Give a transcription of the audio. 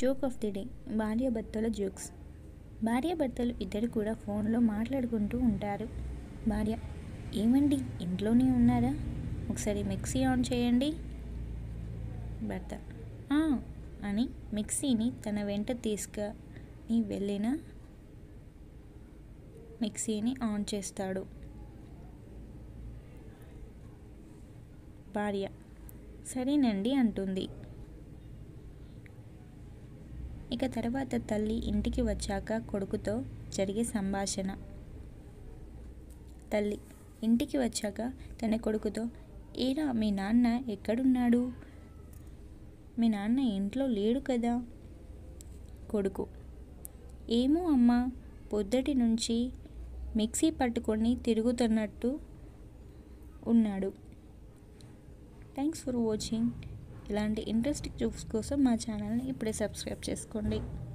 joke of the day భార్యాభర్తల jokes భార్యాభర్తలు ఇద్దరు కూడా ఫోన్లో మాట్లాడుకుంటూ ఉంటారు భార్య ఏమండి ఇంట్లోనే ఉన్నారా ఒకసారి మిక్సీ ఆన్ చేయండి భర్త "ఆ" అని మిక్సీని తన వెంట తీసుకొని వెళ్ళిన మిక్సీని ఆన్ చేస్తాడు భార్య సరేనండి అంటుంది ఇక తర్వాత తల్లి ఇంటికి వచ్చాక కొడుకుతో జరిగే సంభాషణ తల్లి ఇంటికి వచ్చాక తన కొడుకుతో ఏరా మీ నాన్న ఎక్కడున్నాడు మీ నాన్న ఇంట్లో లేడు కదా కొడుకు ఏమో అమ్మా పొద్దుటి నుంచి మిక్సీ పట్టుకొని తిరుగుతున్నట్టు ఉన్నాడు థ్యాంక్స్ ఫర్ వాచింగ్ ఇలాంటి ఇంట్రెస్టింగ్ జోక్స్ కోసం మా ఛానల్ని ఇప్పుడే సబ్స్క్రైబ్ చేసుకోండి